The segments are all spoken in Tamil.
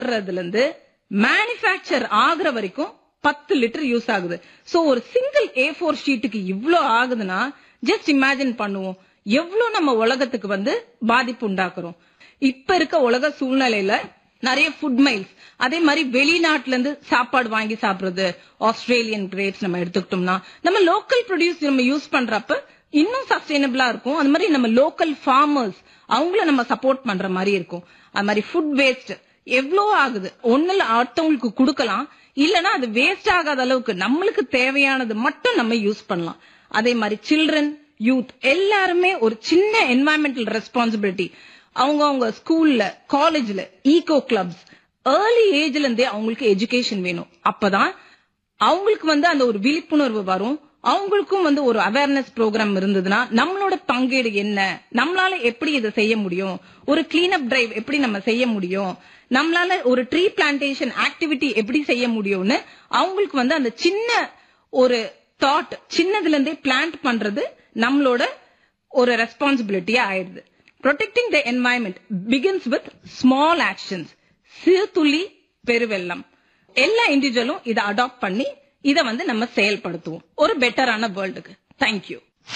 வர்றதுல இருந்து மேனுஃபேக்சர் ஆகுற வரைக்கும் பத்து லிட்டர் யூஸ் ஆகுது சோ ஒரு சிங்கிள் ஏ ஃபோர் ஷீட்டுக்கு இவ்ளோ ஆகுதுன்னா ஜஸ்ட் இமேஜின் பண்ணுவோம் எவ்வளவு நம்ம உலகத்துக்கு வந்து பாதிப்பு உண்டாக்குறோம் இப்ப இருக்க உலக சூழ்நிலையில நிறைய ஃபுட் மைல்ஸ் அதே மாதிரி வெளிநாட்டுல இருந்து சாப்பாடு வாங்கி சாப்பிடுறது ஆஸ்திரேலியன் கிரேப்ஸ் நம்ம எடுத்துக்கிட்டோம்னா நம்ம லோக்கல் ப்ரொடியூஸ் நம்ம யூஸ் பண்றப்ப இன்னும் சஸ்டைனபிளா இருக்கும் அது மாதிரி நம்ம லோக்கல் ஃபார்மர்ஸ் அவங்கள நம்ம சப்போர்ட் பண்ற மாதிரி இருக்கும் அது மாதிரி ஃபுட் வேஸ்ட் எவ்வளோ ஆகுது ஒண்ணுல அடுத்தவங்களுக்கு கொடுக்கலாம் இல்லனா அது வேஸ்ட் ஆகாத அளவுக்கு நம்மளுக்கு தேவையானது மட்டும் நம்ம யூஸ் பண்ணலாம் அதே மாதிரி சில்ட்ரன் யூத் எல்லாருமே ஒரு சின்ன என்வாயன்மெண்டல் ரெஸ்பான்சிபிலிட்டி அவங்க அவங்க ஸ்கூல்ல காலேஜ்ல ஈகோ கிளப்ஸ் ஏர்லி ஏஜ்ல இருந்தே அவங்களுக்கு எஜுகேஷன் வேணும் அப்பதான் அவங்களுக்கு வந்து அந்த ஒரு விழிப்புணர்வு வரும் அவங்களுக்கும் வந்து ஒரு அவேர்னஸ் ப்ரோக்ராம் இருந்ததுன்னா நம்மளோட பங்கீடு என்ன நம்மளால எப்படி இதை செய்ய முடியும் ஒரு கிளீன் அப் டிரைவ் எப்படி நம்ம செய்ய முடியும் நம்மளால ஒரு ட்ரீ பிளான்டேஷன் ஆக்டிவிட்டி எப்படி செய்ய முடியும்னு அவங்களுக்கு வந்து அந்த சின்ன ஒரு தாட் சின்னதுல இருந்தே பிளான்ட் பண்றது நம்மளோட ஒரு ரெஸ்பான்சிபிலிட்டியா ஆயிடுது protecting the environment begins with small actions சிறு துளி பெருவெள்ளம் எல்லா இண்டிவிஜுவலும் இதை அடாப்ட் பண்ணி இதை வந்து நம்ம செயல்படுத்துவோம் ஒரு பெட்டரான வேர்ல்டுக்கு தேங்க்யூ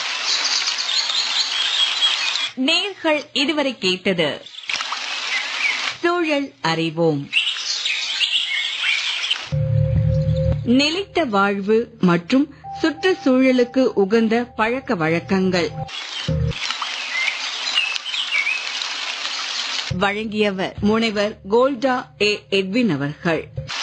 நேர்கள் இதுவரை கேட்டது சூழல் அறிவோம் நிலைத்த வாழ்வு மற்றும் சுற்றுச்சூழலுக்கு உகந்த பழக்க வழக்கங்கள் வழங்கியவர் முனைவர் கோல்டா ஏ எட்வின் அவர்கள்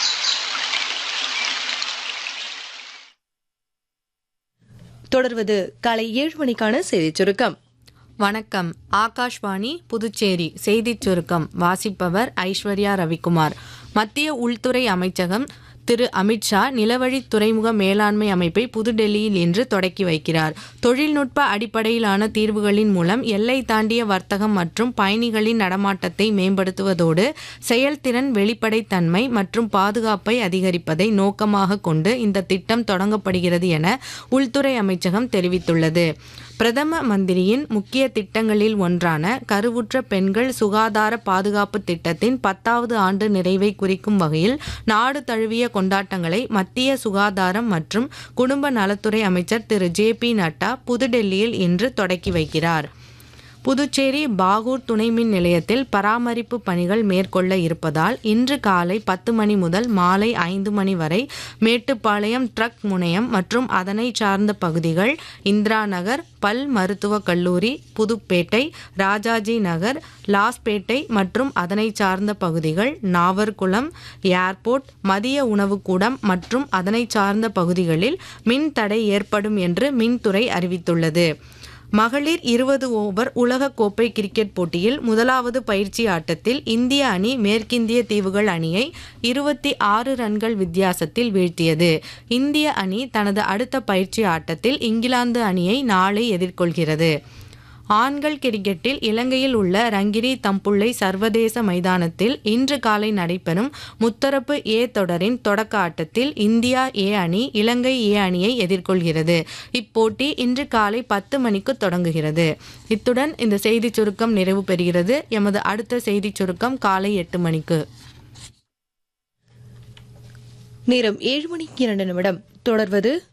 தொடர்வது காலை ஏழு மணிக்கான செய்திச் சுருக்கம் வணக்கம் ஆகாஷ்வாணி புதுச்சேரி செய்திச் சுருக்கம் வாசிப்பவர் ஐஸ்வர்யா ரவிக்குமார் மத்திய உள்துறை அமைச்சகம் திரு அமித்ஷா நிலவழி துறைமுக மேலாண்மை அமைப்பை புதுடெல்லியில் இன்று தொடக்கி வைக்கிறார் தொழில்நுட்ப அடிப்படையிலான தீர்வுகளின் மூலம் எல்லை தாண்டிய வர்த்தகம் மற்றும் பயணிகளின் நடமாட்டத்தை மேம்படுத்துவதோடு செயல்திறன் வெளிப்படைத்தன்மை மற்றும் பாதுகாப்பை அதிகரிப்பதை நோக்கமாக கொண்டு இந்த திட்டம் தொடங்கப்படுகிறது என உள்துறை அமைச்சகம் தெரிவித்துள்ளது பிரதம மந்திரியின் முக்கிய திட்டங்களில் ஒன்றான கருவுற்ற பெண்கள் சுகாதார பாதுகாப்பு திட்டத்தின் பத்தாவது ஆண்டு நிறைவை குறிக்கும் வகையில் நாடு தழுவிய கொண்டாட்டங்களை மத்திய சுகாதாரம் மற்றும் குடும்ப நலத்துறை அமைச்சர் திரு ஜே பி நட்டா புதுடெல்லியில் இன்று தொடக்கி வைக்கிறார் புதுச்சேரி பாகூர் துணை மின் நிலையத்தில் பராமரிப்பு பணிகள் மேற்கொள்ள இருப்பதால் இன்று காலை பத்து மணி முதல் மாலை ஐந்து மணி வரை மேட்டுப்பாளையம் ட்ரக் முனையம் மற்றும் அதனை சார்ந்த பகுதிகள் இந்திரா நகர் பல் மருத்துவக் கல்லூரி புதுப்பேட்டை ராஜாஜி நகர் லாஸ்பேட்டை மற்றும் அதனை சார்ந்த பகுதிகள் நாவர்குளம் ஏர்போர்ட் மதிய உணவுக்கூடம் மற்றும் அதனை சார்ந்த பகுதிகளில் மின் தடை ஏற்படும் என்று மின்துறை அறிவித்துள்ளது மகளிர் இருபது ஓவர் உலகக்கோப்பை கிரிக்கெட் போட்டியில் முதலாவது பயிற்சி ஆட்டத்தில் இந்திய அணி மேற்கிந்திய தீவுகள் அணியை இருபத்தி ஆறு ரன்கள் வித்தியாசத்தில் வீழ்த்தியது இந்திய அணி தனது அடுத்த பயிற்சி ஆட்டத்தில் இங்கிலாந்து அணியை நாளை எதிர்கொள்கிறது ஆண்கள் கிரிக்கெட்டில் இலங்கையில் உள்ள ரங்கிரி தம்புள்ளை சர்வதேச மைதானத்தில் இன்று காலை நடைபெறும் முத்தரப்பு ஏ தொடரின் தொடக்க ஆட்டத்தில் இந்தியா ஏ அணி இலங்கை ஏ அணியை எதிர்கொள்கிறது இப்போட்டி இன்று காலை பத்து மணிக்கு தொடங்குகிறது இத்துடன் இந்த செய்திச் சுருக்கம் நிறைவு பெறுகிறது எமது அடுத்த செய்திச் சுருக்கம் காலை எட்டு மணிக்கு நேரம் ஏழு மணிக்கு இரண்டு நிமிடம் தொடர்வது